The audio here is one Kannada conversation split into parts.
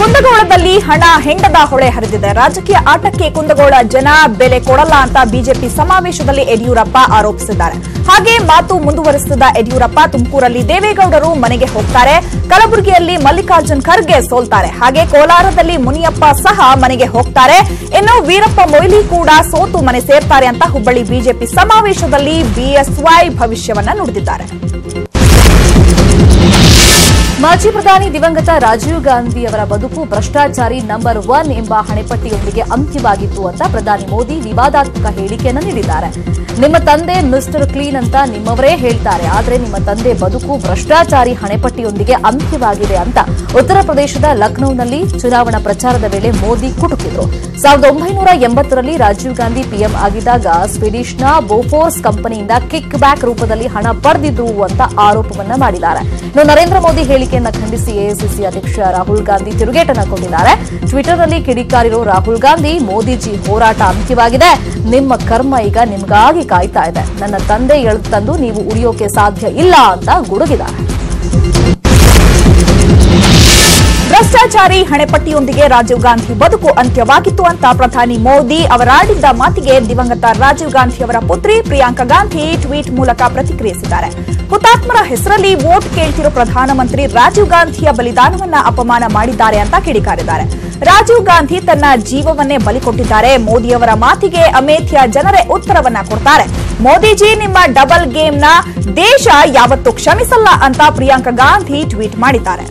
ಕುಂದಗೋಳದಲ್ಲಿ ಹಣ ಹೆಂಡದ ಹೊಳೆ ಹರಿದಿದೆ ರಾಜಕೀಯ ಆಟಕ್ಕೆ ಕುಂದಗೋಳ ಜನ ಬೆಲೆ ಕೊಡಲ್ಲ ಅಂತ ಬಿಜೆಪಿ ಸಮಾವೇಶದಲ್ಲಿ ಯಡಿಯೂರಪ್ಪ ಆರೋಪಿಸಿದ್ದಾರೆ ಹಾಗೆ ಮಾತು ಮುಂದುವರಿಸಿದ ಯಡಿಯೂರಪ್ಪ ತುಮಕೂರಲ್ಲಿ ದೇವೇಗೌಡರು ಮನೆಗೆ ಹೋಗ್ತಾರೆ ಕಲಬುರಗಿಯಲ್ಲಿ ಮಲ್ಲಿಕಾರ್ಜುನ್ ಖರ್ಗೆ ಸೋಲ್ತಾರೆ ಹಾಗೆ ಕೋಲಾರದಲ್ಲಿ ಮುನಿಯಪ್ಪ ಸಹ ಮನೆಗೆ ಹೋಗ್ತಾರೆ ಇನ್ನು ವೀರಪ್ಪ ಮೊಯ್ಲಿ ಕೂಡ ಸೋತು ಮನೆ ಸೇರ್ತಾರೆ ಅಂತ ಹುಬ್ಬಳ್ಳಿ ಬಿಜೆಪಿ ಸಮಾವೇಶದಲ್ಲಿ ಬಿಎಸ್ವೈ ಭವಿಷ್ಯವನ್ನ ನುಡಿದಿದ್ದಾರೆ ಮಾಜಿ ಪ್ರಧಾನಿ ದಿವಂಗತ ರಾಜೀವ್ ಗಾಂಧಿ ಅವರ ಬದುಕು ಭ್ರಷ್ಟಾಚಾರಿ ನಂಬರ್ ಒನ್ ಎಂಬ ಹಣೆಪಟ್ಟಿಯೊಂದಿಗೆ ಅಂತ್ಯವಾಗಿತ್ತು ಅಂತ ಪ್ರಧಾನಿ ಮೋದಿ ವಿವಾದಾತ್ಮಕ ಹೇಳಿಕೆಯನ್ನು ನೀಡಿದ್ದಾರೆ ನಿಮ್ಮ ತಂದೆ ಮಿಸ್ಟರ್ ಕ್ಲೀನ್ ಅಂತ ನಿಮ್ಮವರೇ ಹೇಳ್ತಾರೆ ಆದರೆ ನಿಮ್ಮ ತಂದೆ ಬದುಕು ಭ್ರಷ್ಟಾಚಾರಿ ಹಣೆಪಟ್ಟಿಯೊಂದಿಗೆ ಅಂತ್ಯವಾಗಿದೆ ಅಂತ ಉತ್ತರ ಪ್ರದೇಶದ ಲಖನೌನಲ್ಲಿ ಚುನಾವಣಾ ಪ್ರಚಾರದ ವೇಳೆ ಮೋದಿ ಕುಟುಕಿದ್ರು ಸಾವಿರದ ಒಂಬೈನೂರ ಎಂಬತ್ತರಲ್ಲಿ ರಾಜೀವ್ ಗಾಂಧಿ ಪಿಎಂ ಆಗಿದ್ದಾಗ ಸ್ವೀಡಿಷ್ನ ಬೋಫೋರ್ಸ್ ಕಂಪನಿಯಿಂದ ಕಿಕ್ ಬ್ಯಾಕ್ ರೂಪದಲ್ಲಿ ಹಣ ಪಡೆದಿದ್ರು ಅಂತ ಆರೋಪವನ್ನ ಮಾಡಿದ್ದಾರೆ ಇನ್ನು ನರೇಂದ್ರ ಮೋದಿ ಹೇಳಿಕೆಯನ್ನ ಖಂಡಿಸಿ ಎಐಸಿಸಿ ಅಧ್ಯಕ್ಷ ರಾಹುಲ್ ಗಾಂಧಿ ತಿರುಗೇಟನ್ನ ಕೊಟ್ಟಿದ್ದಾರೆ ಟ್ವಿಟರ್ನಲ್ಲಿ ಕಿಡಿಕಾರಿರೋ ರಾಹುಲ್ ಗಾಂಧಿ ಮೋದಿಜಿ ಹೋರಾಟ ಅಂತ್ಯವಾಗಿದೆ ನಿಮ್ಮ ಕರ್ಮ ಈಗ ನಿಮ್ಗಾಗಿ ಕಾಯ್ತಾ ಇದೆ ನನ್ನ ತಂದೆ ಎಳೆದು ತಂದು ನೀವು ಉಳಿಯೋಕೆ ಸಾಧ್ಯ ಇಲ್ಲ ಅಂತ ಗುಡುಗಿದ್ದಾರೆ ಭ್ರಷ್ಟಾಚಾರಿ ಹಣೆಪಟ್ಟಿಯೊಂದಿಗೆ ರಾಜೀವ್ ಗಾಂಧಿ ಬದುಕು ಅಂತ್ಯವಾಗಿತ್ತು ಅಂತ ಪ್ರಧಾನಿ ಮೋದಿ ಅವರಾಡಿದ್ದ ಮಾತಿಗೆ ದಿವಂಗತ ರಾಜೀವ್ ಗಾಂಧಿ ಅವರ ಪುತ್ರಿ ಪ್ರಿಯಾಂಕಾ ಗಾಂಧಿ ಟ್ವೀಟ್ ಮೂಲಕ ಪ್ರತಿಕ್ರಿಯಿಸಿದ್ದಾರೆ ಹುತಾತ್ಮರ ಹೆಸರಲ್ಲಿ ವೋಟ್ ಕೇಳ್ತಿರೋ ಪ್ರಧಾನಮಂತ್ರಿ ರಾಜೀವ್ ಗಾಂಧಿಯ ಬಲಿದಾನವನ್ನ ಅಪಮಾನ ಮಾಡಿದ್ದಾರೆ ಅಂತ ಕಿಡಿಕಾರಿದ್ದಾರೆ ರಾಜೀವ್ ಗಾಂಧಿ ತನ್ನ ಜೀವವನ್ನೇ ಬಲಿ ಕೊಟ್ಟಿದ್ದಾರೆ ಮೋದಿಯವರ ಮಾತಿಗೆ ಅಮೇಥಿಯ ಜನರೇ ಉತ್ತರವನ್ನ ಕೊಡ್ತಾರೆ ಮೋದಿಜಿ ನಿಮ್ಮ ಡಬಲ್ ಗೇಮ್ನ ದೇಶ ಯಾವತ್ತೂ ಕ್ಷಮಿಸಲ್ಲ ಅಂತ ಪ್ರಿಯಾಂಕಾ ಗಾಂಧಿ ಟ್ವೀಟ್ ಮಾಡಿದ್ದಾರೆ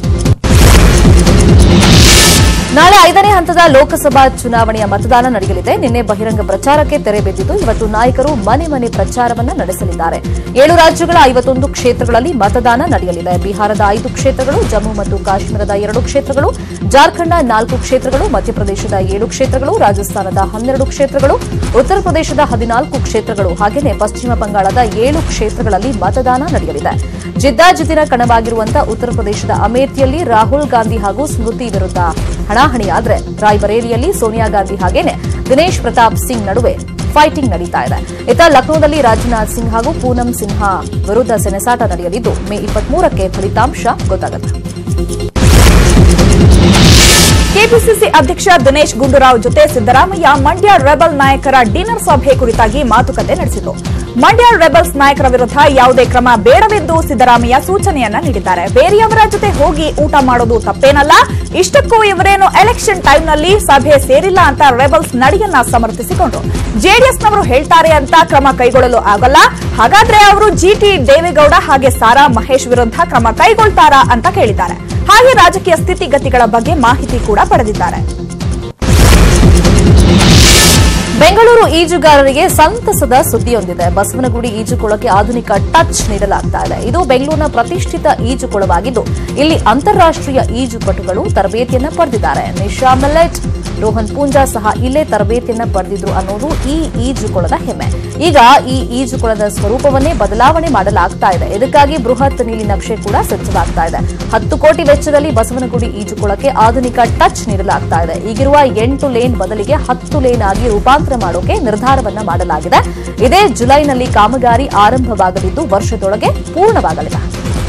ನಾಳೆ ಐದನೇ ಹಂತದ ಲೋಕಸಭಾ ಚುನಾವಣೆಯ ಮತದಾನ ನಡೆಯಲಿದೆ ನಿನ್ನೆ ಬಹಿರಂಗ ಪ್ರಚಾರಕ್ಕೆ ತೆರೆ ಬಿದ್ದಿದ್ದು ಇವತ್ತು ನಾಯಕರು ಮನೆ ಮನೆ ಪ್ರಚಾರವನ್ನು ನಡೆಸಲಿದ್ದಾರೆ ಏಳು ರಾಜ್ಯಗಳ ಐವತ್ತೊಂದು ಕ್ಷೇತ್ರಗಳಲ್ಲಿ ಮತದಾನ ನಡೆಯಲಿದೆ ಬಿಹಾರದ ಐದು ಕ್ಷೇತ್ರಗಳು ಜಮ್ಮು ಮತ್ತು ಕಾಶ್ಮೀರದ ಎರಡು ಕ್ಷೇತ್ರಗಳು ಜಾರ್ಖಂಡ್ನ ನಾಲ್ಕು ಕ್ಷೇತ್ರಗಳು ಮಧ್ಯಪ್ರದೇಶದ ಏಳು ಕ್ಷೇತ್ರಗಳು ರಾಜಸ್ಥಾನದ ಹನ್ನೆರಡು ಕ್ಷೇತ್ರಗಳು ಉತ್ತರ ಪ್ರದೇಶದ ಹದಿನಾಲ್ಕು ಕ್ಷೇತ್ರಗಳು ಹಾಗೆಯೇ ಪಶ್ಚಿಮ ಬಂಗಾಳದ ಏಳು ಕ್ಷೇತ್ರಗಳಲ್ಲಿ ಮತದಾನ ನಡೆಯಲಿದೆ ಜಿದ್ದಾಜಿದ್ದಿನ ಕಣವಾಗಿರುವಂತಹ ಉತ್ತರ ಪ್ರದೇಶದ ಅಮೇಥಿಯಲ್ಲಿ ರಾಹುಲ್ ಗಾಂಧಿ ಹಾಗೂ ಸ್ಮೃತಿ ವಿರುದ್ಧ ಹಣಾಹಣಿಯಾದ್ರೆ ರಾಯ್ಬರೇಲಿಯಲ್ಲಿ ಸೋನಿಯಾ ಗಾಂಧಿ ಹಾಗೇನೆ ದಿನೇಶ್ ಪ್ರತಾಪ್ ಸಿಂಗ್ ನಡುವೆ ಫೈಟಿಂಗ್ ನಡೀತಾ ಇದೆ ಇತ್ತ ಲಕ್ನೋದಲ್ಲಿ ರಾಜನಾಥ್ ಸಿಂಗ್ ಹಾಗೂ ಪೂನಂ ಸಿನ್ಹಾ ವಿರುದ್ಧ ಸೆಣಸಾಟ ನಡೆಯಲಿದ್ದು ಮೇ ಇಪ್ಪತ್ಮೂರಕ್ಕೆ ಫಲಿತಾಂಶ ಗೊತ್ತಾಗುತ್ತೆ ಕೆಪಿಸಿಸಿ ಅಧ್ಯಕ್ಷ ದಿನೇಶ್ ಗುಂಡೂರಾವ್ ಜೊತೆ ಸಿದ್ದರಾಮಯ್ಯ ಮಂಡ್ಯ ರೆಬಲ್ ನಾಯಕರ ಡಿನ್ನರ್ ಸಭೆ ಕುರಿತಾಗಿ ಮಾತುಕತೆ ನಡೆಸಿದರು ಮಂಡ್ಯ ರೆಬಲ್ಸ್ ನಾಯಕರ ವಿರುದ್ಧ ಯಾವುದೇ ಕ್ರಮ ಬೇಡವೆಂದು ಸಿದ್ದರಾಮಯ್ಯ ಸೂಚನೆಯನ್ನ ನೀಡಿದ್ದಾರೆ ಬೇರೆಯವರ ಜೊತೆ ಹೋಗಿ ಊಟ ಮಾಡೋದು ತಪ್ಪೇನಲ್ಲ ಇಷ್ಟಕ್ಕೂ ಇವರೇನು ಎಲೆಕ್ಷನ್ ಟೈಮ್ನಲ್ಲಿ ಸಭೆ ಸೇರಿಲ್ಲ ಅಂತ ರೆಬಲ್ಸ್ ನಡೆಯನ್ನ ಸಮರ್ಥಿಸಿಕೊಂಡ್ರು ಜೆಡಿಎಸ್ನವರು ಹೇಳ್ತಾರೆ ಅಂತ ಕ್ರಮ ಕೈಗೊಳ್ಳಲು ಆಗಲ್ಲ ಹಾಗಾದ್ರೆ ಅವರು ಜಿಟಿ ದೇವೇಗೌಡ ಹಾಗೆ ಸಾರಾ ಮಹೇಶ್ ವಿರುದ್ಧ ಕ್ರಮ ಕೈಗೊಳ್ತಾರಾ ಅಂತ ಕೇಳಿದ್ದಾರೆ ಹಾಗೆ ರಾಜಕೀಯ ಸ್ಥಿತಿಗತಿಗಳ ಬಗ್ಗೆ ಮಾಹಿತಿ ಕೂಡ ಪಡೆದಿದ್ದಾರೆ ಬೆಂಗಳೂರು ಈಜುಗಾರರಿಗೆ ಸಂತಸದ ಸುದ್ದಿಯೊಂದಿದೆ ಬಸವನಗುಡಿ ಈಜುಕೊಳಕ್ಕೆ ಆಧುನಿಕ ಟಚ್ ನೀಡಲಾಗ್ತಾ ಇದೆ ಇದು ಬೆಂಗಳೂರಿನ ಪ್ರತಿಷ್ಠಿತ ಈಜುಕೊಳವಾಗಿದ್ದು ಇಲ್ಲಿ ಅಂತಾರಾಷ್ಟ್ರೀಯ ಈಜುಪಟುಗಳು ತರಬೇತಿಯನ್ನ ಪಡೆದಿದ್ದಾರೆ ನಿಶಾ ಮೆಲೆಟ್ ರೋಹನ್ ಪೂಂಜಾ ಸಹ ಇಲ್ಲೇ ತರಬೇತಿಯನ್ನ ಪಡೆದಿದ್ರು ಅನ್ನೋದು ಈ ಈಜುಕೊಳದ ಹೆಮ್ಮೆ ಈಗ ಈ ಈಜುಕೊಳದ ಸ್ವರೂಪವನ್ನೇ ಬದಲಾವಣೆ ಮಾಡಲಾಗ್ತಾ ಇದೆ ಇದಕ್ಕಾಗಿ ಬೃಹತ್ ನೀಲಿ ನಕ್ಷೆ ಕೂಡ ಸಜ್ಜವಾಗ್ತಾ ಇದೆ ಹತ್ತು ಕೋಟಿ ವೆಚ್ಚದಲ್ಲಿ ಬಸವನಗುಡಿ ಈಜುಕೊಳಕ್ಕೆ ಆಧುನಿಕ ಟಚ್ ನೀಡಲಾಗ್ತಾ ಇದೆ ಈಗಿರುವ ಎಂಟು ಲೇನ್ ಬದಲಿಗೆ ಹತ್ತು ಲೇನ್ ಆಗಿ ರೂಪಾಂತರ ಮಾಡೋಕೆ ನಿರ್ಧಾರವನ್ನ ಮಾಡಲಾಗಿದೆ ಇದೇ ಜುಲೈನಲ್ಲಿ ಕಾಮಗಾರಿ ಆರಂಭವಾಗಲಿದ್ದು ವರ್ಷದೊಳಗೆ ಪೂರ್ಣವಾಗಲಿದೆ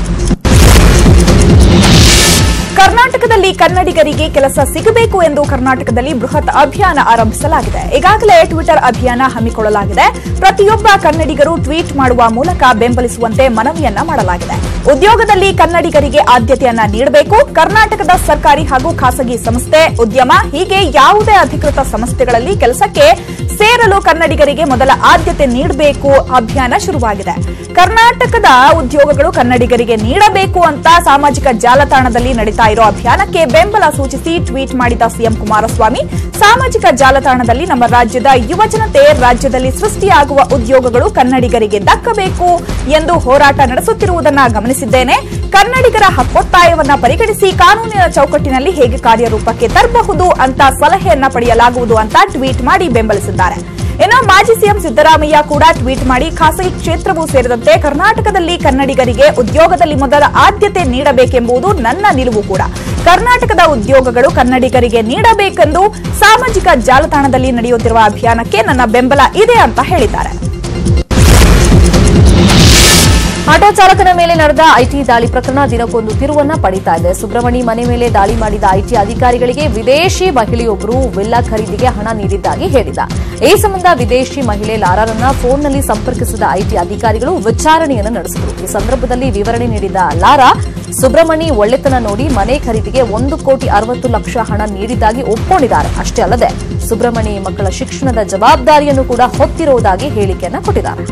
ಕರ್ನಾಟಕದಲ್ಲಿ ಕನ್ನಡಿಗರಿಗೆ ಕೆಲಸ ಸಿಗಬೇಕು ಎಂದು ಕರ್ನಾಟಕದಲ್ಲಿ ಬೃಹತ್ ಅಭಿಯಾನ ಆರಂಭಿಸಲಾಗಿದೆ ಈಗಾಗಲೇ ಟ್ವಿಟರ್ ಅಭಿಯಾನ ಹಮ್ಮಿಕೊಳ್ಳಲಾಗಿದೆ ಪ್ರತಿಯೊಬ್ಬ ಕನ್ನಡಿಗರು ಟ್ವೀಟ್ ಮಾಡುವ ಮೂಲಕ ಬೆಂಬಲಿಸುವಂತೆ ಮನವಿಯನ್ನ ಮಾಡಲಾಗಿದೆ ಉದ್ಯೋಗದಲ್ಲಿ ಕನ್ನಡಿಗರಿಗೆ ಆದ್ಯತೆಯನ್ನ ನೀಡಬೇಕು ಕರ್ನಾಟಕದ ಸರ್ಕಾರಿ ಹಾಗೂ ಖಾಸಗಿ ಸಂಸ್ಥೆ ಉದ್ಯಮ ಹೀಗೆ ಯಾವುದೇ ಅಧಿಕೃತ ಸಂಸ್ಥೆಗಳಲ್ಲಿ ಕೆಲಸಕ್ಕೆ ಸೇರಲು ಕನ್ನಡಿಗರಿಗೆ ಮೊದಲ ಆದ್ಯತೆ ನೀಡಬೇಕು ಅಭಿಯಾನ ಶುರುವಾಗಿದೆ ಕರ್ನಾಟಕದ ಉದ್ಯೋಗಗಳು ಕನ್ನಡಿಗರಿಗೆ ನೀಡಬೇಕು ಅಂತ ಸಾಮಾಜಿಕ ಜಾಲತಾಣದಲ್ಲಿ ನಡೀತಾ ಇರೋ ಅಭಿಯಾನಕ್ಕೆ ಬೆಂಬಲ ಸೂಚಿಸಿ ಟ್ವೀಟ್ ಮಾಡಿದ ಸಿಎಂ ಕುಮಾರಸ್ವಾಮಿ ಸಾಮಾಜಿಕ ಜಾಲತಾಣದಲ್ಲಿ ನಮ್ಮ ರಾಜ್ಯದ ಯುವಜನತೆ ರಾಜ್ಯದಲ್ಲಿ ಸೃಷ್ಟಿಯಾಗುವ ಉದ್ಯೋಗಗಳು ಕನ್ನಡಿಗರಿಗೆ ದಕ್ಕಬೇಕು ಎಂದು ಹೋರಾಟ ನಡೆಸುತ್ತಿರುವುದನ್ನ ಗಮನಿಸಿದ್ದೇನೆ ಕನ್ನಡಿಗರ ಹಕ್ಕೊತ್ತಾಯವನ್ನ ಪರಿಗಣಿಸಿ ಕಾನೂನಿನ ಚೌಕಟ್ಟಿನಲ್ಲಿ ಹೇಗೆ ಕಾರ್ಯರೂಪಕ್ಕೆ ತರಬಹುದು ಅಂತ ಸಲಹೆಯನ್ನ ಪಡೆಯಲಾಗುವುದು ಅಂತ ಟ್ವೀಟ್ ಮಾಡಿ ಬೆಂಬಲಿಸಿದ್ದಾರೆ ಇನ್ನು ಮಾಜಿ ಸಿಎಂ ಸಿದ್ದರಾಮಯ್ಯ ಕೂಡ ಟ್ವೀಟ್ ಮಾಡಿ ಖಾಸಗಿ ಕ್ಷೇತ್ರವೂ ಸೇರಿದಂತೆ ಕರ್ನಾಟಕದಲ್ಲಿ ಕನ್ನಡಿಗರಿಗೆ ಉದ್ಯೋಗದಲ್ಲಿ ಮೊದಲ ಆದ್ಯತೆ ನೀಡಬೇಕೆಂಬುದು ನನ್ನ ನಿಲುವು ಕೂಡ ಕರ್ನಾಟಕದ ಉದ್ಯೋಗಗಳು ಕನ್ನಡಿಗರಿಗೆ ನೀಡಬೇಕೆಂದು ಸಾಮಾಜಿಕ ಜಾಲತಾಣದಲ್ಲಿ ನಡೆಯುತ್ತಿರುವ ಅಭಿಯಾನಕ್ಕೆ ನನ್ನ ಬೆಂಬಲ ಇದೆ ಅಂತ ಹೇಳಿದ್ದಾರೆ ಆಟೋ ಚಾಲಕನ ಮೇಲೆ ನಡೆದ ಐಟಿ ದಾಳಿ ಪ್ರಕರಣ ದಿನಕ್ಕೊಂದು ತಿರುವನ್ನ ಪಡಿತಾ ಇದೆ ಸುಬ್ರಹ್ಮಣಿ ಮನೆ ಮೇಲೆ ದಾಳಿ ಮಾಡಿದ ಐಟಿ ಅಧಿಕಾರಿಗಳಿಗೆ ವಿದೇಶಿ ಮಹಿಳೆಯೊಬ್ಬರು ವಿಲ್ಲಾ ಖರೀದಿಗೆ ಹಣ ನೀಡಿದ್ದಾಗಿ ಹೇಳಿದ ಈ ಸಂಬಂಧ ವಿದೇಶಿ ಮಹಿಳೆ ಲಾರಾರನ್ನ ಫೋನ್ನಲ್ಲಿ ಸಂಪರ್ಕಿಸಿದ ಐಟಿ ಅಧಿಕಾರಿಗಳು ವಿಚಾರಣೆಯನ್ನು ನಡೆಸಿದರು ಈ ಸಂದರ್ಭದಲ್ಲಿ ವಿವರಣೆ ನೀಡಿದ ಲಾರಾ ಸುಬ್ರಹ್ಮಣಿ ಒಳ್ಳೆತನ ನೋಡಿ ಮನೆ ಖರೀದಿಗೆ ಒಂದು ಕೋಟಿ ಅರವತ್ತು ಲಕ್ಷ ಹಣ ನೀಡಿದ್ದಾಗಿ ಒಪ್ಕೊಂಡಿದ್ದಾರೆ ಅಷ್ಟೇ ಅಲ್ಲದೆ ಸುಬ್ರಹ್ಮಣಿ ಮಕ್ಕಳ ಶಿಕ್ಷಣದ ಜವಾಬ್ದಾರಿಯನ್ನು ಕೂಡ ಹೊತ್ತಿರುವುದಾಗಿ ಹೇಳಿಕೆಯನ್ನ ಕೊಟ್ಟಿದ್ದಾರೆ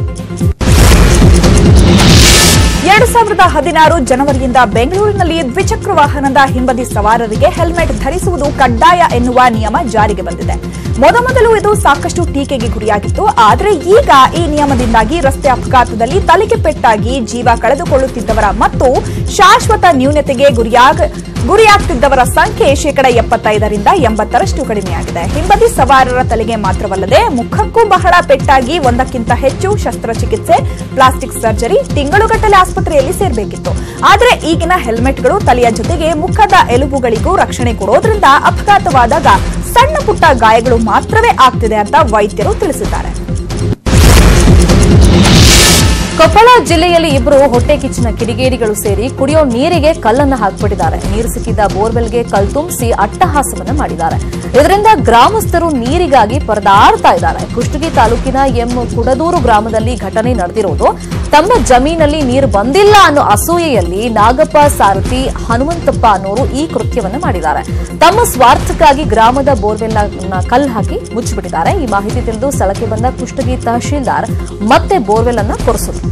ಎರಡು ಸಾವಿರದ ಹದಿನಾರು ಜನವರಿಯಿಂದ ಬೆಂಗಳೂರಿನಲ್ಲಿ ದ್ವಿಚಕ್ರ ವಾಹನದ ಹಿಂಬದಿ ಸವಾರರಿಗೆ ಹೆಲ್ಮೆಟ್ ಧರಿಸುವುದು ಕಡ್ಡಾಯ ಎನ್ನುವ ನಿಯಮ ಜಾರಿಗೆ ಬಂದಿದೆ ಮೊದಮೊದಲು ಇದು ಸಾಕಷ್ಟು ಟೀಕೆಗೆ ಗುರಿಯಾಗಿತ್ತು ಆದರೆ ಈಗ ಈ ನಿಯಮದಿಂದಾಗಿ ರಸ್ತೆ ಅಪಘಾತದಲ್ಲಿ ತಲೆಗೆ ಪೆಟ್ಟಾಗಿ ಜೀವ ಕಳೆದುಕೊಳ್ಳುತ್ತಿದ್ದವರ ಮತ್ತು ಶಾಶ್ವತ ನ್ಯೂನತೆಗೆ ಗುರಿಯಾಗ ಗುರಿಯಾಗ್ತಿದ್ದವರ ಸಂಖ್ಯೆ ಶೇಕಡ ಎಪ್ಪತ್ತೈದರಿಂದ ಎಂಬತ್ತರಷ್ಟು ಕಡಿಮೆಯಾಗಿದೆ ಹಿಂಬದಿ ಸವಾರರ ತಲೆಗೆ ಮಾತ್ರವಲ್ಲದೆ ಮುಖಕ್ಕೂ ಬಹಳ ಪೆಟ್ಟಾಗಿ ಒಂದಕ್ಕಿಂತ ಹೆಚ್ಚು ಶಸ್ತ್ರಚಿಕಿತ್ಸೆ ಪ್ಲಾಸ್ಟಿಕ್ ಸರ್ಜರಿ ತಿಂಗಳುಗಟ್ಟಲೆ ಆಸ್ಪತ್ರೆಯಲ್ಲಿ ಸೇರಬೇಕಿತ್ತು ಆದರೆ ಈಗಿನ ಹೆಲ್ಮೆಟ್ಗಳು ತಲೆಯ ಜೊತೆಗೆ ಮುಖದ ಎಲುಬುಗಳಿಗೂ ರಕ್ಷಣೆ ಕೊಡೋದ್ರಿಂದ ಅಪಘಾತವಾದಾಗ ಸಣ್ಣ ಪುಟ್ಟ ಗಾಯಗಳು ಮಾತ್ರವೇ ಆಗ್ತಿದೆ ಅಂತ ವೈದ್ಯರು ತಿಳಿಸಿದ್ದಾರೆ ಕೊಪ್ಪಳ ಜಿಲ್ಲೆಯಲ್ಲಿ ಇಬ್ಬರು ಹೊಟ್ಟೆ ಕಿಚ್ಚಿನ ಕಿಡಿಗೇಡಿಗಳು ಸೇರಿ ಕುಡಿಯೋ ನೀರಿಗೆ ಕಲ್ಲನ್ನು ಹಾಕ್ಬಿಟ್ಟಿದ್ದಾರೆ ನೀರು ಸಿಕ್ಕಿದ್ದ ಬೋರ್ವೆಲ್ಗೆ ಕಲ್ ತುಂಬಿಸಿ ಅಟ್ಟಹಾಸವನ್ನ ಮಾಡಿದ್ದಾರೆ ಇದರಿಂದ ಗ್ರಾಮಸ್ಥರು ನೀರಿಗಾಗಿ ಪರದಾಡ್ತಾ ಇದ್ದಾರೆ ಕುಷ್ಟಗಿ ತಾಲೂಕಿನ ಎಂ ಕುಡದೂರು ಗ್ರಾಮದಲ್ಲಿ ಘಟನೆ ನಡೆದಿರೋದು ತಮ್ಮ ಜಮೀನಲ್ಲಿ ನೀರು ಬಂದಿಲ್ಲ ಅನ್ನೋ ಅಸೂಯೆಯಲ್ಲಿ ನಾಗಪ್ಪ ಸಾರಥಿ ಹನುಮಂತಪ್ಪ ಅನ್ನೋರು ಈ ಕೃತ್ಯವನ್ನ ಮಾಡಿದ್ದಾರೆ ತಮ್ಮ ಸ್ವಾರ್ಥಕ್ಕಾಗಿ ಗ್ರಾಮದ ಬೋರ್ವೆಲ್ ಕಲ್ಲು ಹಾಕಿ ಮುಚ್ಚಿಬಿಟ್ಟಿದ್ದಾರೆ ಈ ಮಾಹಿತಿ ತಿಳಿದು ಸ್ಥಳಕ್ಕೆ ಬಂದ ಕುಷ್ಟಗಿ ತಹಶೀಲ್ದಾರ್ ಮತ್ತೆ ಬೋರ್ವೆಲ್ ಅನ್ನ ಕೊರೆಸಿದ್ರು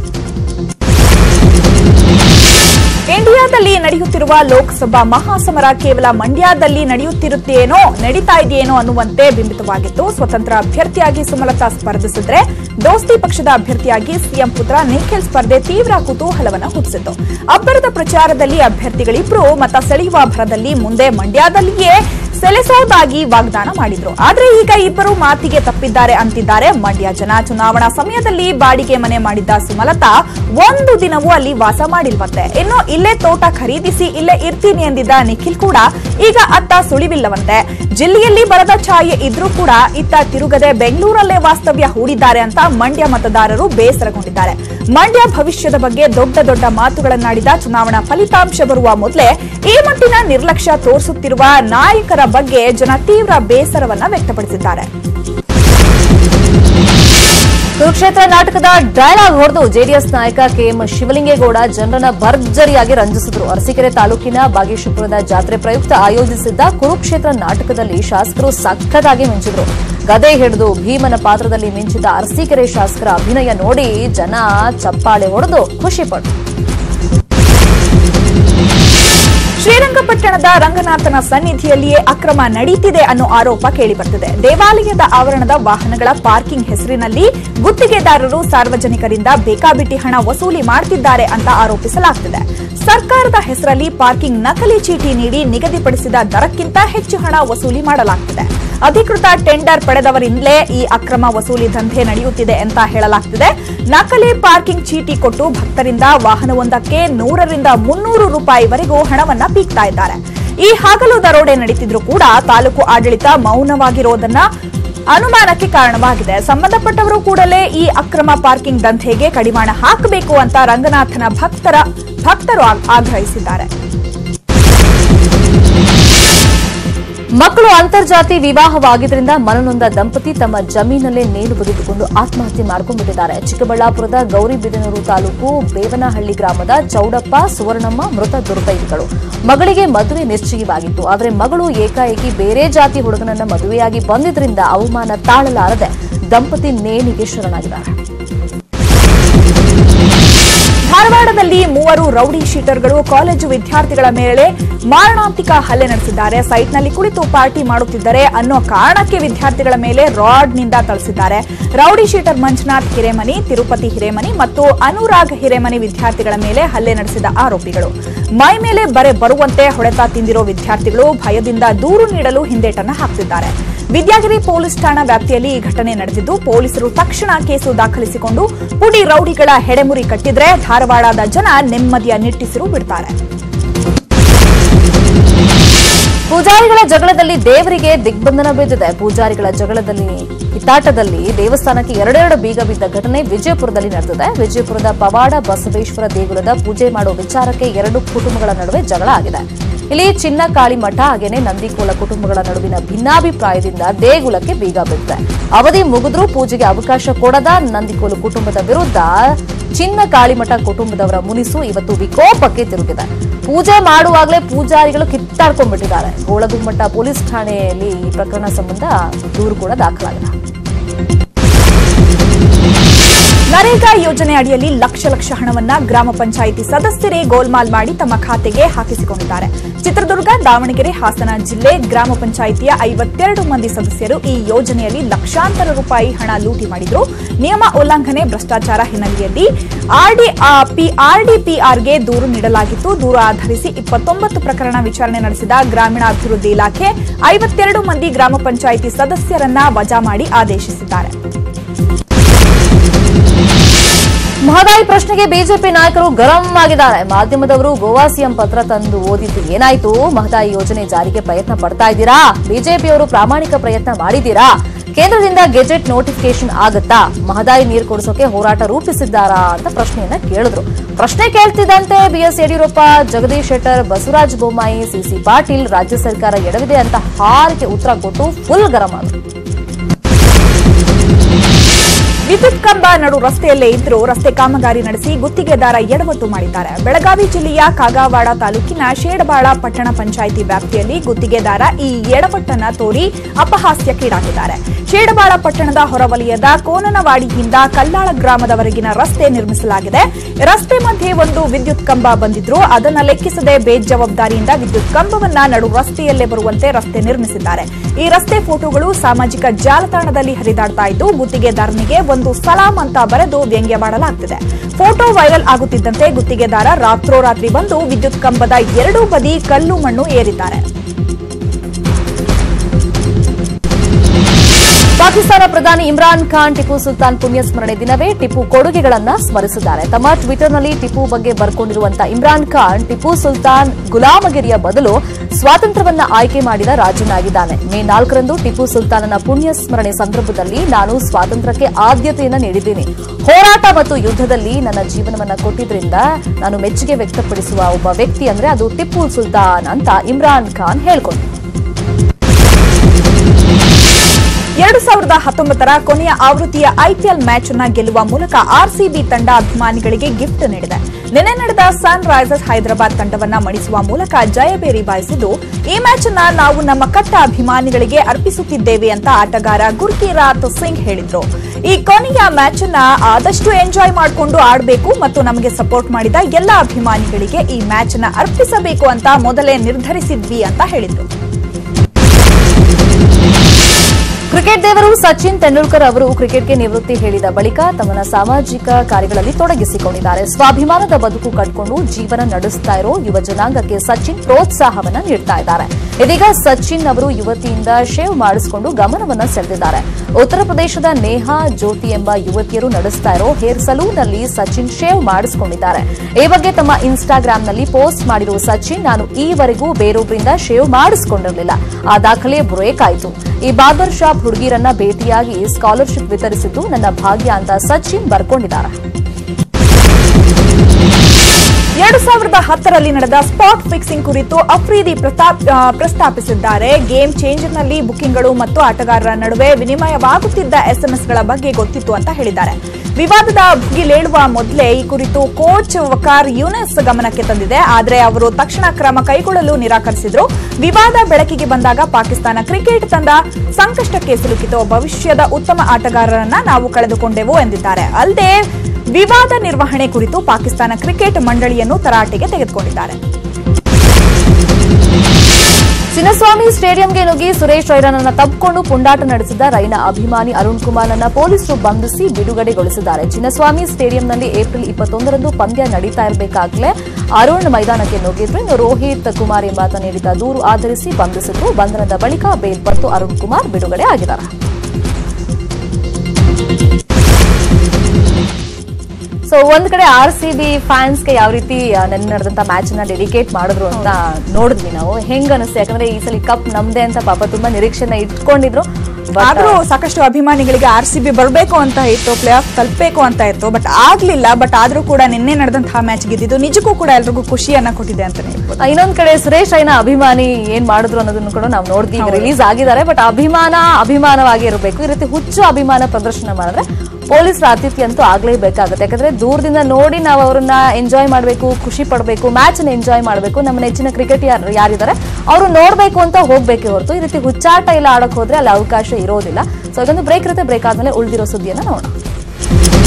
ಇಂಡಿಯಾದಲ್ಲಿ ನಡೆಯುತ್ತಿರುವ ಲೋಕಸಭಾ ಮಹಾಸಮರ ಕೇವಲ ಮಂಡ್ಯದಲ್ಲಿ ನಡೆಯುತ್ತಿರುತ್ತೇನೋ ನಡೀತಾ ಇದೆಯೇನೋ ಅನ್ನುವಂತೆ ಬಿಂಬಿತವಾಗಿತ್ತು ಸ್ವತಂತ್ರ ಅಭ್ಯರ್ಥಿಯಾಗಿ ಸುಮಲತಾ ಸ್ಪರ್ಧಿಸಿದ್ರೆ ದೋಸ್ತಿ ಪಕ್ಷದ ಅಭ್ಯರ್ಥಿಯಾಗಿ ಸಿಎಂ ಪುತ್ರ ನಿಖಿಲ್ ಸ್ಪರ್ಧೆ ತೀವ್ರ ಕುತೂಹಲವನ್ನು ಹುಟ್ಟಿಸಿತು ಅಬ್ಬರದ ಪ್ರಚಾರದಲ್ಲಿ ಅಭ್ಯರ್ಥಿಗಳಿಬ್ರು ಮತ ಸೆಳೆಯುವ ಭರದಲ್ಲಿ ಮುಂದೆ ಮಂಡ್ಯದಲ್ಲಿಯೇ ಸೆಲೆಸೋದಾಗಿ ವಾಗ್ದಾನ ಮಾಡಿದ್ರು ಆದ್ರೆ ಈಗ ಇಬ್ಬರು ಮಾತಿಗೆ ತಪ್ಪಿದ್ದಾರೆ ಅಂತಿದ್ದಾರೆ ಮಂಡ್ಯ ಜನ ಚುನಾವಣಾ ಸಮಯದಲ್ಲಿ ಬಾಡಿಗೆ ಮನೆ ಮಾಡಿದ್ದ ಸುಮಲತಾ ಒಂದು ದಿನವೂ ಅಲ್ಲಿ ವಾಸ ಮಾಡಿಲ್ವಂತೆ ಇನ್ನು ಇಲ್ಲೇ ತೋಟ ಖರೀದಿಸಿ ಇಲ್ಲೇ ಇರ್ತೀನಿ ಎಂದಿದ್ದ ನಿಖಿಲ್ ಕೂಡ ಈಗ ಅತ್ತ ಸುಳಿವಿಲ್ಲವಂತೆ ಜಿಲ್ಲೆಯಲ್ಲಿ ಬರದ ಛಾಯೆ ಇದ್ರೂ ಕೂಡ ಇತ್ತ ತಿರುಗದೆ ಬೆಂಗಳೂರಲ್ಲೇ ವಾಸ್ತವ್ಯ ಹೂಡಿದ್ದಾರೆ ಅಂತ ಮಂಡ್ಯ ಮತದಾರರು ಬೇಸರಗೊಂಡಿದ್ದಾರೆ ಮಂಡ್ಯ ಭವಿಷ್ಯದ ಬಗ್ಗೆ ದೊಡ್ಡ ದೊಡ್ಡ ಮಾತುಗಳನ್ನಾಡಿದ ಚುನಾವಣಾ ಫಲಿತಾಂಶ ಬರುವ ಮೊದಲೇ ಈ ಮಟ್ಟಿನ ನಿರ್ಲಕ್ಷ್ಯ ತೋರಿಸುತ್ತಿರುವ ನಾಯಕರ ಬಗ್ಗೆ ಜನ ತೀವ್ರ ಬೇಸರವನ್ನ ವ್ಯಕ್ತಪಡಿಸಿದ್ದಾರೆ ಕುರುಕ್ಷೇತ್ರ ನಾಟಕದ ಡೈಲಾಗ್ ಹೊಡೆದು ಜೆಡಿಎಸ್ ನಾಯಕ ಕೆಎಂ ಶಿವಲಿಂಗೇಗೌಡ ಜನರನ್ನ ಭರ್ಜರಿಯಾಗಿ ರಂಜಿಸಿದ್ರು ಅರಸೀಕೆರೆ ತಾಲೂಕಿನ ಬಾಗೇಶ್ವರಪುರದ ಜಾತ್ರೆ ಪ್ರಯುಕ್ತ ಆಯೋಜಿಸಿದ್ದ ಕುರುಕ್ಷೇತ್ರ ನಾಟಕದಲ್ಲಿ ಶಾಸಕರು ಸಖತ್ತಾಗಿ ಮಿಂಚಿದ್ರು ಗದೆ ಹಿಡಿದು ಭೀಮನ ಪಾತ್ರದಲ್ಲಿ ಮಿಂಚಿದ ಅರಸೀಕೆರೆ ಶಾಸಕರ ಅಭಿನಯ ನೋಡಿ ಜನ ಚಪ್ಪಾಳೆ ಹೊಡೆದು ಖುಷಿಪಟ್ಟರು ಶ್ರೀರಂಗಪಟ್ಟಣದ ರಂಗನಾಥನ ಸನ್ನಿಧಿಯಲ್ಲಿಯೇ ಅಕ್ರಮ ನಡೀತಿದೆ ಅನ್ನೋ ಆರೋಪ ಕೇಳಿಬರ್ತಿದೆ ದೇವಾಲಯದ ಆವರಣದ ವಾಹನಗಳ ಪಾರ್ಕಿಂಗ್ ಹೆಸರಿನಲ್ಲಿ ಗುತ್ತಿಗೆದಾರರು ಸಾರ್ವಜನಿಕರಿಂದ ಬೇಕಾಬಿಟ್ಟಿ ಹಣ ವಸೂಲಿ ಮಾಡ್ತಿದ್ದಾರೆ ಅಂತ ಆರೋಪಿಸಲಾಗ್ತಿದೆ ಸರ್ಕಾರದ ಹೆಸರಲ್ಲಿ ಪಾರ್ಕಿಂಗ್ ನಕಲಿ ಚೀಟಿ ನೀಡಿ ನಿಗದಿಪಡಿಸಿದ ದರಕ್ಕಿಂತ ಹೆಚ್ಚು ಹಣ ವಸೂಲಿ ಮಾಡಲಾಗ್ತಿದೆ ಅಧಿಕೃತ ಟೆಂಡರ್ ಪಡೆದವರಿಂದಲೇ ಈ ಅಕ್ರಮ ವಸೂಲಿ ದಂಧೆ ನಡೆಯುತ್ತಿದೆ ಅಂತ ಹೇಳಲಾಗ್ತಿದೆ ನಕಲಿ ಪಾರ್ಕಿಂಗ್ ಚೀಟಿ ಕೊಟ್ಟು ಭಕ್ತರಿಂದ ವಾಹನವೊಂದಕ್ಕೆ ನೂರರಿಂದ ಮುನ್ನೂರು ರೂಪಾಯಿವರೆಗೂ ಹಣವನ್ನ ಪೀಕ್ತಾ ಇದ್ದಾರೆ ಈ ಹಗಲು ದರೋಡೆ ನಡೀತಿದ್ರು ಕೂಡ ತಾಲೂಕು ಆಡಳಿತ ಮೌನವಾಗಿರೋದನ್ನ ಅನುಮಾನಕ್ಕೆ ಕಾರಣವಾಗಿದೆ ಸಂಬಂಧಪಟ್ಟವರು ಕೂಡಲೇ ಈ ಅಕ್ರಮ ಪಾರ್ಕಿಂಗ್ ದಂಧೆಗೆ ಕಡಿವಾಣ ಹಾಕಬೇಕು ಅಂತ ರಂಗನಾಥನ ಭಕ್ತರ ಭಕ್ತರು ಆಗ್- ಆಗ್ರಹಿಸಿದ್ದಾರೆ ಮಕ್ಕಳು ಅಂತರ್ಜಾತಿ ವಿವಾಹವಾಗಿದ್ದರಿಂದ ಮನನೊಂದ ದಂಪತಿ ತಮ್ಮ ಜಮೀನಲ್ಲೇ ನೇಣು ಬಗೆದುಕೊಂಡು ಆತ್ಮಹತ್ಯೆ ಮಾಡಿಕೊಂಡಿದ್ದಾರೆ ಚಿಕ್ಕಬಳ್ಳಾಪುರದ ಗೌರಿಬಿದನೂರು ತಾಲೂಕು ಬೇವನಹಳ್ಳಿ ಗ್ರಾಮದ ಚೌಡಪ್ಪ ಸುವರ್ಣಮ್ಮ ಮೃತ ದುರ್ದೈವಿಗಳು ಮಗಳಿಗೆ ಮದುವೆ ನಿಶ್ಚಯವಾಗಿತ್ತು ಆದರೆ ಮಗಳು ಏಕಾಏಕಿ ಬೇರೆ ಜಾತಿ ಹುಡುಗನನ್ನ ಮದುವೆಯಾಗಿ ಬಂದಿದ್ರಿಂದ ಅವಮಾನ ತಾಳಲಾರದೆ ದಂಪತಿ ನೇಣಿಗೆ ಶರಣಾಗಿದ್ದಾರೆ ಧಾರವಾಡದಲ್ಲಿ ಮೂವರು ರೌಡಿ ಶೀಟರ್ಗಳು ಕಾಲೇಜು ವಿದ್ಯಾರ್ಥಿಗಳ ಮೇಲೆ ಮಾರಣಾಂತಿಕ ಹಲ್ಲೆ ನಡೆಸಿದ್ದಾರೆ ಸೈಟ್ನಲ್ಲಿ ಕುಳಿತು ಪಾರ್ಟಿ ಮಾಡುತ್ತಿದ್ದರೆ ಅನ್ನೋ ಕಾರಣಕ್ಕೆ ವಿದ್ಯಾರ್ಥಿಗಳ ಮೇಲೆ ರಾಡ್ನಿಂದ ಥಳಿಸಿದ್ದಾರೆ ರೌಡಿ ಶೀಟರ್ ಮಂಜುನಾಥ್ ಹಿರೇಮನಿ ತಿರುಪತಿ ಹಿರೇಮನಿ ಮತ್ತು ಅನುರಾಗ್ ಹಿರೇಮನಿ ವಿದ್ಯಾರ್ಥಿಗಳ ಮೇಲೆ ಹಲ್ಲೆ ನಡೆಸಿದ ಆರೋಪಿಗಳು ಮೈ ಮೇಲೆ ಬರೆ ಬರುವಂತೆ ಹೊಡೆತ ತಿಂದಿರೋ ವಿದ್ಯಾರ್ಥಿಗಳು ಭಯದಿಂದ ದೂರು ನೀಡಲು ಹಿಂದೇಟನ್ನ ಹಾಕ್ತಿದ್ದಾರೆ ವಿದ್ಯಾಗಿರಿ ಪೊಲೀಸ್ ಠಾಣಾ ವ್ಯಾಪ್ತಿಯಲ್ಲಿ ಈ ಘಟನೆ ನಡೆದಿದ್ದು ಪೊಲೀಸರು ತಕ್ಷಣ ಕೇಸು ದಾಖಲಿಸಿಕೊಂಡು ಪುಡಿ ರೌಡಿಗಳ ಹೆಡೆಮುರಿ ಕಟ್ಟಿದ್ರೆ ಧಾರವಾಡದ ಜನ ನೆಮ್ಮದಿಯ ನಿಟ್ಟಿಸಿರು ಬಿಡ್ತಾರೆ ಪೂಜಾರಿಗಳ ಜಗಳದಲ್ಲಿ ದೇವರಿಗೆ ದಿಗ್ಬಂಧನ ಬಿದ್ದಿದೆ ಪೂಜಾರಿಗಳ ಜಗಳದಲ್ಲಿ ಕಿತ್ತಾಟದಲ್ಲಿ ದೇವಸ್ಥಾನಕ್ಕೆ ಎರಡೆರಡು ಬೀಗ ಬಿದ್ದ ಘಟನೆ ವಿಜಯಪುರದಲ್ಲಿ ನಡೆದಿದೆ ವಿಜಯಪುರದ ಪವಾಡ ಬಸವೇಶ್ವರ ದೇಗುಲದ ಪೂಜೆ ಮಾಡುವ ವಿಚಾರಕ್ಕೆ ಎರಡು ಕುಟುಂಬಗಳ ನಡುವೆ ಜಗಳ ಆಗಿದೆ ಇಲ್ಲಿ ಚಿನ್ನ ಕಾಳಿ ಮಠ ಹಾಗೇನೆ ನಂದಿಕೋಲ ಕುಟುಂಬಗಳ ನಡುವಿನ ಭಿನ್ನಾಭಿಪ್ರಾಯದಿಂದ ದೇಗುಲಕ್ಕೆ ಬೀಗ ಬಿದ್ದಿದೆ ಅವಧಿ ಮುಗಿದ್ರೂ ಪೂಜೆಗೆ ಅವಕಾಶ ಕೊಡದ ನಂದಿಕೋಲು ಕುಟುಂಬದ ವಿರುದ್ಧ ಚಿನ್ನ ಕಾಳಿಮಠ ಕುಟುಂಬದವರ ಮುನಿಸು ಇವತ್ತು ವಿಕೋಪಕ್ಕೆ ತಿರುಗಿದೆ ಪೂಜೆ ಮಾಡುವಾಗಲೇ ಪೂಜಾರಿಗಳು ಕಿತ್ತಾಡ್ಕೊಂಡ್ಬಿಟ್ಟಿದ್ದಾರೆ ಗೋಳಗುಮ್ಮಟ ಪೊಲೀಸ್ ಠಾಣೆಯಲ್ಲಿ ಈ ಪ್ರಕರಣ ಸಂಬಂಧ ದೂರು ಕೂಡ ದಾಖಲಾಗಿದೆ ನರೇಗಾ ಯೋಜನೆ ಅಡಿಯಲ್ಲಿ ಲಕ್ಷ ಲಕ್ಷ ಹಣವನ್ನ ಗ್ರಾಮ ಪಂಚಾಯಿತಿ ಸದಸ್ಯರೇ ಗೋಲ್ಮಾಲ್ ಮಾಡಿ ತಮ್ಮ ಖಾತೆಗೆ ಹಾಕಿಸಿಕೊಂಡಿದ್ದಾರೆ ಚಿತ್ರದುರ್ಗ ದಾವಣಗೆರೆ ಹಾಸನ ಜಿಲ್ಲೆ ಗ್ರಾಮ ಪಂಚಾಯಿತಿಯ ಐವತ್ತೆರಡು ಮಂದಿ ಸದಸ್ಯರು ಈ ಯೋಜನೆಯಲ್ಲಿ ಲಕ್ಷಾಂತರ ರೂಪಾಯಿ ಹಣ ಲೂಟಿ ಮಾಡಿದ್ರು ನಿಯಮ ಉಲ್ಲಂಘನೆ ಭ್ರಷ್ಟಾಚಾರ ಹಿನ್ನೆಲೆಯಲ್ಲಿ ಆರ್ಡಿಪಿಆರ್ಗೆ ದೂರು ನೀಡಲಾಗಿತ್ತು ದೂರು ಆಧರಿಸಿ ಇಪ್ಪತ್ತೊಂಬತ್ತು ಪ್ರಕರಣ ವಿಚಾರಣೆ ನಡೆಸಿದ ಗ್ರಾಮೀಣಾಭಿವೃದ್ಧಿ ಇಲಾಖೆ ಐವತ್ತೆರಡು ಮಂದಿ ಗ್ರಾಮ ಪಂಚಾಯಿತಿ ಸದಸ್ಯರನ್ನ ವಜಾ ಮಾಡಿ ಆದೇಶಿಸಿದ್ದಾರೆ ಮಹದಾಯಿ ಪ್ರಶ್ನೆಗೆ ಬಿಜೆಪಿ ನಾಯಕರು ಗರಂ ಆಗಿದ್ದಾರೆ ಮಾಧ್ಯಮದವರು ಗೋವಾ ಸಿಎಂ ಪತ್ರ ತಂದು ಓದಿದ್ದು ಏನಾಯ್ತು ಮಹದಾಯಿ ಯೋಜನೆ ಜಾರಿಗೆ ಪ್ರಯತ್ನ ಪಡ್ತಾ ಇದ್ದೀರಾ ಬಿಜೆಪಿಯವರು ಪ್ರಾಮಾಣಿಕ ಪ್ರಯತ್ನ ಮಾಡಿದ್ದೀರಾ ಕೇಂದ್ರದಿಂದ ಗೆಜೆಟ್ ನೋಟಿಫಿಕೇಶನ್ ಆಗತ್ತಾ ಮಹದಾಯಿ ನೀರು ಕೊಡಿಸೋಕೆ ಹೋರಾಟ ರೂಪಿಸಿದ್ದಾರಾ ಅಂತ ಪ್ರಶ್ನೆಯನ್ನ ಕೇಳಿದ್ರು ಪ್ರಶ್ನೆ ಕೇಳ್ತಿದ್ದಂತೆ ಬಿಎಸ್ ಯಡಿಯೂರಪ್ಪ ಜಗದೀಶ್ ಶೆಟ್ಟರ್ ಬಸವರಾಜ ಬೊಮ್ಮಾಯಿ ಸಿಸಿ ಪಾಟೀಲ್ ರಾಜ್ಯ ಸರ್ಕಾರ ಎಡವಿದೆ ಅಂತ ಹಾರಿಗೆ ಉತ್ತರ ಕೊಟ್ಟು ಫುಲ್ ಗರಂ ಆದ್ರು ವಿದ್ಯುತ್ ಕಂಬ ನಡು ರಸ್ತೆಯಲ್ಲೇ ಇದ್ರೂ ರಸ್ತೆ ಕಾಮಗಾರಿ ನಡೆಸಿ ಗುತ್ತಿಗೆದಾರ ಎಡವಟ್ಟು ಮಾಡಿದ್ದಾರೆ ಬೆಳಗಾವಿ ಜಿಲ್ಲೆಯ ಕಾಗಾವಾಡ ತಾಲೂಕಿನ ಶೇಡಬಾಳ ಪಟ್ಟಣ ಪಂಚಾಯಿತಿ ವ್ಯಾಪ್ತಿಯಲ್ಲಿ ಗುತ್ತಿಗೆದಾರ ಈ ಎಡವಟ್ಟನ್ನ ತೋರಿ ಅಪಹಾಸ್ಯಕ್ಕೀಡಾಗಿದ್ದಾರೆ ಶೇಡಬಾಳ ಪಟ್ಟಣದ ಹೊರವಲಯದ ಕೋನನವಾಡಿಯಿಂದ ಕಲ್ಲಾಳ ಗ್ರಾಮದವರೆಗಿನ ರಸ್ತೆ ನಿರ್ಮಿಸಲಾಗಿದೆ ರಸ್ತೆ ಮಧ್ಯೆ ಒಂದು ವಿದ್ಯುತ್ ಕಂಬ ಬಂದಿದ್ರು ಅದನ್ನ ಲೆಕ್ಕಿಸದೆ ಬೇಜವಾಬ್ದಾರಿಯಿಂದ ವಿದ್ಯುತ್ ಕಂಬವನ್ನ ನಡು ರಸ್ತೆಯಲ್ಲೇ ಬರುವಂತೆ ರಸ್ತೆ ನಿರ್ಮಿಸಿದ್ದಾರೆ ಈ ರಸ್ತೆ ಫೋಟೋಗಳು ಸಾಮಾಜಿಕ ಜಾಲತಾಣದಲ್ಲಿ ಹರಿದಾಡ್ತಾ ಇದ್ದು ಗುತ್ತಿಗೆದಾರನಿಗೆ ಒಂದು ಸಲಾಂ ಅಂತ ಬರೆದು ವ್ಯಂಗ್ಯ ಮಾಡಲಾಗ್ತಿದೆ ಫೋಟೋ ವೈರಲ್ ಆಗುತ್ತಿದ್ದಂತೆ ಗುತ್ತಿಗೆದಾರ ರಾತ್ರೋರಾತ್ರಿ ಬಂದು ವಿದ್ಯುತ್ ಕಂಬದ ಎರಡೂ ಬದಿ ಕಲ್ಲು ಮಣ್ಣು ಏರಿದ್ದಾರೆ ಪಾಕಿಸ್ತಾನ ಪ್ರಧಾನಿ ಇಮ್ರಾನ್ ಖಾನ್ ಟಿಪ್ಪು ಸುಲ್ತಾನ್ ಪುಣ್ಯ ಸ್ಮರಣೆ ದಿನವೇ ಟಿಪ್ಪು ಕೊಡುಗೆಗಳನ್ನ ಸ್ಮರಿಸಿದ್ದಾರೆ ತಮ್ಮ ಟ್ವಿಟರ್ನಲ್ಲಿ ಟಿಪ್ಪು ಬಗ್ಗೆ ಬರ್ಕೊಂಡಿರುವಂತಹ ಇಮ್ರಾನ್ ಖಾನ್ ಟಿಪ್ಪು ಸುಲ್ತಾನ್ ಗುಲಾಮಗಿರಿಯ ಬದಲು ಸ್ವಾತಂತ್ರ್ಯವನ್ನ ಆಯ್ಕೆ ಮಾಡಿದ ರಾಜನಾಗಿದ್ದಾನೆ ಮೇ ನಾಲ್ಕರಂದು ಟಿಪ್ಪು ಸುಲ್ತಾನನ ಪುಣ್ಯ ಸ್ಮರಣೆ ಸಂದರ್ಭದಲ್ಲಿ ನಾನು ಸ್ವಾತಂತ್ರ್ಯಕ್ಕೆ ಆದ್ಯತೆಯನ್ನ ನೀಡಿದ್ದೀನಿ ಹೋರಾಟ ಮತ್ತು ಯುದ್ಧದಲ್ಲಿ ನನ್ನ ಜೀವನವನ್ನ ಕೊಟ್ಟಿದ್ರಿಂದ ನಾನು ಮೆಚ್ಚುಗೆ ವ್ಯಕ್ತಪಡಿಸುವ ಒಬ್ಬ ವ್ಯಕ್ತಿ ಅಂದ್ರೆ ಅದು ಟಿಪ್ಪು ಸುಲ್ತಾನ್ ಅಂತ ಇಮ್ರಾನ್ ಖಾನ್ ಹೇಳ್ಕೊಂಡ್ರು ಎರಡು ಸಾವಿರದ ಹತ್ತೊಂಬತ್ತರ ಕೊನೆಯ ಆವೃತ್ತಿಯ ಐಪಿಎಲ್ ಮ್ಯಾಚ್ ಅನ್ನ ಗೆಲ್ಲುವ ಮೂಲಕ ಆರ್ಸಿಬಿ ತಂಡ ಅಭಿಮಾನಿಗಳಿಗೆ ಗಿಫ್ಟ್ ನೀಡಿದೆ ನಿನ್ನೆ ನಡೆದ ಸನ್ ರೈಸರ್ಸ್ ಹೈದರಾಬಾದ್ ತಂಡವನ್ನ ಮಣಿಸುವ ಮೂಲಕ ಜಯಬೇರಿ ಬಾಯಿಸಿದ್ದು ಈ ಮ್ಯಾಚ್ ಅನ್ನ ನಾವು ನಮ್ಮ ಕಟ್ಟ ಅಭಿಮಾನಿಗಳಿಗೆ ಅರ್ಪಿಸುತ್ತಿದ್ದೇವೆ ಅಂತ ಆಟಗಾರ ಗುರ್ಕೀರಾತ್ ಸಿಂಗ್ ಹೇಳಿದ್ರು ಈ ಕೊನೆಯ ಮ್ಯಾಚ್ ಅನ್ನ ಆದಷ್ಟು ಎಂಜಾಯ್ ಮಾಡಿಕೊಂಡು ಆಡಬೇಕು ಮತ್ತು ನಮಗೆ ಸಪೋರ್ಟ್ ಮಾಡಿದ ಎಲ್ಲ ಅಭಿಮಾನಿಗಳಿಗೆ ಈ ಮ್ಯಾಚ್ ಅನ್ನ ಅರ್ಪಿಸಬೇಕು ಅಂತ ಮೊದಲೇ ನಿರ್ಧರಿಸಿದ್ವಿ ಅಂತ ಹೇಳಿದ್ರು ಕ್ರಿಕೆಟ್ ದೇವರು ಸಚಿನ್ ತೆಂಡೂಲ್ಕರ್ ಅವರು ಕ್ರಿಕೆಟ್ಗೆ ನಿವೃತ್ತಿ ಹೇಳಿದ ಬಳಿಕ ತಮ್ಮನ್ನ ಸಾಮಾಜಿಕ ಕಾರ್ಯಗಳಲ್ಲಿ ತೊಡಗಿಸಿಕೊಂಡಿದ್ದಾರೆ ಸ್ವಾಭಿಮಾನದ ಬದುಕು ಕಟ್ಕೊಂಡು ಜೀವನ ನಡೆಸ್ತಾ ಇರೋ ಯುವ ಜನಾಂಗಕ್ಕೆ ಸಚಿನ್ ಪ್ರೋತ್ಸಾಹವನ್ನ ನೀಡ್ತಾ ಇದ್ದಾರೆ ಇದೀಗ ಸಚಿನ್ ಅವರು ಯುವತಿಯಿಂದ ಶೇವ್ ಮಾಡಿಸಿಕೊಂಡು ಗಮನವನ್ನ ಸೆಳೆದಿದ್ದಾರೆ ಉತ್ತರ ಪ್ರದೇಶದ ನೇಹಾ ಜ್ಯೋತಿ ಎಂಬ ಯುವತಿಯರು ನಡೆಸ್ತಾ ಇರೋ ಹೇರ್ ಸಲೂನ್ನಲ್ಲಿ ಸಚಿನ್ ಶೇವ್ ಮಾಡಿಸಿಕೊಂಡಿದ್ದಾರೆ ಈ ಬಗ್ಗೆ ತಮ್ಮ ಇನ್ಸ್ಟಾಗ್ರಾಂನಲ್ಲಿ ಪೋಸ್ಟ್ ಮಾಡಿರುವ ಸಚಿನ್ ನಾನು ಈವರೆಗೂ ಬೇರೊಬ್ಬರಿಂದ ಶೇವ್ ಮಾಡಿಸಿಕೊಂಡಿರಲಿಲ್ಲ ಆ ದಾಖಲೆ ಬ್ರೇಕ್ ಆಯಿತು ಈ ಬಾರ್ಬರ್ ಶಾಪ್ ಹುಡುಗಿರನ್ನ ಭೇಟಿಯಾಗಿ ಸ್ಕಾಲರ್ಶಿಪ್ ವಿತರಿಸಿದ್ದು ನನ್ನ ಭಾಗ್ಯ ಅಂತ ಸಚಿನ್ ಬರ್ಕೊಂಡಿದ್ದಾರೆ ಎರಡು ಸಾವಿರದ ಹತ್ತರಲ್ಲಿ ನಡೆದ ಸ್ಪಾಟ್ ಫಿಕ್ಸಿಂಗ್ ಕುರಿತು ಅಫ್ರೀದಿ ಪ್ರತಾಪ್ ಆ, ಪ್ರಸ್ತಾಪಿಸಿದ್ದಾರೆ ಗೇಮ್ ಚೇಂಜರ್ನಲ್ಲಿ ಬುಕಿಂಗ್ಗಳು ಮತ್ತು ಆಟಗಾರರ ನಡುವೆ ವಿನಿಮಯವಾಗುತ್ತಿದ್ದ ಎಸ್ಎಂಎಸ್ಗಳ ಬಗ್ಗೆ ಗೊತ್ತಿತ್ತು ಅಂತ ಹೇಳಿದ್ದಾರೆ ವಿವಾದದ ಭುಗಿಲೇಳುವ ಮೊದಲೇ ಈ ಕುರಿತು ಕೋಚ್ ವಕಾರ್ ಯೂನೆಸ್ ಗಮನಕ್ಕೆ ತಂದಿದೆ ಆದರೆ ಅವರು ತಕ್ಷಣ ಕ್ರಮ ಕೈಗೊಳ್ಳಲು ನಿರಾಕರಿಸಿದ್ರು ವಿವಾದ ಬೆಳಕಿಗೆ ಬಂದಾಗ ಪಾಕಿಸ್ತಾನ ಕ್ರಿಕೆಟ್ ತಂಡ ಸಂಕಷ್ಟಕ್ಕೆ ಸಿಲುಕಿತು ಭವಿಷ್ಯದ ಉತ್ತಮ ಆಟಗಾರರನ್ನ ನಾವು ಕಳೆದುಕೊಂಡೆವು ಎಂದಿದ್ದಾರೆ ಅಲ್ಲದೆ ವಿವಾದ ನಿರ್ವಹಣೆ ಕುರಿತು ಪಾಕಿಸ್ತಾನ ಕ್ರಿಕೆಟ್ ಮಂಡಳಿಯನ್ನು ತರಾಟೆಗೆ ತೆಗೆದುಕೊಂಡಿದ್ದಾರೆ ಚಿನ್ನಸ್ವಾಮಿ ಸ್ಟೇಡಿಯಂಗೆ ನುಗ್ಗಿ ಸುರೇಶ್ ರೈರನನ್ನ ತಬ್ಬಿಕೊಂಡು ಪುಂಡಾಟ ನಡೆಸಿದ ರೈನ ಅಭಿಮಾನಿ ಅರುಣ್ ಕುಮಾರ್ನನ್ನ ಪೊಲೀಸರು ಬಂಧಿಸಿ ಬಿಡುಗಡೆಗೊಳಿಸಿದ್ದಾರೆ ಚಿನ್ನಸ್ವಾಮಿ ಸ್ಟೇಡಿಯಂನಲ್ಲಿ ಏಪ್ರಿಲ್ ಇಪ್ಪತ್ತೊಂದರಂದು ಪಂದ್ಯ ನಡೀತಾ ಇರಬೇಕಾಗಲೇ ಅರುಣ್ ಮೈದಾನಕ್ಕೆ ನುಗ್ಗಿದ್ರು ಇನ್ನು ರೋಹಿತ್ ಕುಮಾರ್ ಎಂಬಾತ ನೀಡಿದ ದೂರು ಆಧರಿಸಿ ಬಂಧಿಸಿದ್ರು ಬಂಧನದ ಬಳಿಕ ಬೇಲ್ಪಟ್ಟು ಅರುಣ್ ಕುಮಾರ್ ಬಿಡುಗಡೆ ಆಗಿದ್ದಾರೆ ಸೊ ಒಂದ್ ಕಡೆ ಆರ್ ಸಿ ಬಿ ಫ್ಯಾನ್ಸ್ಗೆ ಯಾವ ರೀತಿ ಆ, ನೆನ್ನೆ ನಡೆದಂತ ಮ್ಯಾಚ್ ನ ಡೆಡಿಕೇಟ್ ಮಾಡಿದ್ರು ಅಂತ ನೋಡಿದ್ವಿ ನಾವು ಹೆಂಗ್ ಅನಿಸ್ತು ಯಾಕಂದ್ರೆ ಈ ಸಲ ಕಪ್ ನಮ್ದೇ ಅಂತ ಪಾಪ ತುಂಬಾ ನಿರೀಕ್ಷೆನ ಇಟ್ಕೊಂಡಿದ್ರು But, ಆದ್ರೂ ಸಾಕಷ್ಟು ಅಭಿಮಾನಿಗಳಿಗೆ ಆರ್ ಸಿ ಬಿ ಬರಬೇಕು ಅಂತ ಇತ್ತು ಪ್ಲೇ ಆಫ್ ತಲುಪಬೇಕು ಅಂತ ಇತ್ತು ಬಟ್ ಆಗ್ಲಿಲ್ಲ ಬಟ್ ಆದ್ರೂ ಕೂಡ ನಿನ್ನೆ ನಡೆದಂತಹ ಮ್ಯಾಚ್ ಗೆದ್ದಿದ್ದು ನಿಜಕ್ಕೂ ಕೂಡ ಎಲ್ರಿಗೂ ಖುಷಿಯನ್ನ ಕೊಟ್ಟಿದೆ ಅಂತಾನೆ ಹೇಳ್ಬೋದು ಆ, ಇನ್ನೊಂದ್ ಕಡೆ ಸುರೇಶ್ ರೈನ ಅಭಿಮಾನಿ ಏನ್ ಮಾಡಿದ್ರು ಅನ್ನೋದನ್ನು ಕೂಡ ನಾವು ನೋಡ್ತೀವಿ ರಿಲೀಸ್ ಆಗಿದ್ದಾರೆ ಬಟ್ ಅಭಿಮಾನ ಅಭಿಮಾನವಾಗಿ ಇರಬೇಕು ಈ ರೀತಿ ಹುಚ್ಚು ಅಭಿಮಾನ ಪ್ರದರ್ಶನ ಮಾಡಿದ್ರೆ ಪೊಲೀಸರ ಆತಿಥ್ಯ ಅಂತೂ ಆಗ್ಲೇಬೇಕಾಗುತ್ತೆ ಯಾಕಂದ್ರೆ ದೂರದಿಂದ ನೋಡಿ ನಾವು ಅವ್ರನ್ನ ಎಂಜಾಯ್ ಮಾಡಬೇಕು ಖುಷಿ ಪಡಬೇಕು ಮ್ಯಾಚ್ ಎಂಜಾಯ್ ಮಾಡಬೇಕು ನಮ್ಮ ನೆಚ್ಚಿನ ಕ್ರಿಕೆಟ್ ಯಾರು ಯಾರಿದ್ದಾರೆ ಅವರು ನೋಡ್ಬೇಕು ಅಂತ ಹೋಗ್ಬೇಕೆ ಹೊರತು ಈ ರೀತಿ ಹುಚ್ಚಾಟ ಎಲ್ಲ ಆಡಕ್ ಹೋದ್ರೆ ಅಲ್ಲಿ ಅವಕಾಶ ಇರೋದಿಲ್ಲ ಸೊ ಇದೊಂದು ಬ್ರೇಕ್ ಇರುತ್ತೆ ಬ್ರೇಕ್ ಆದ್ಮೇಲೆ ಉಳಿದಿರೋ ಸುದ್ದಿಯನ್ನ ನೋಡೋಣ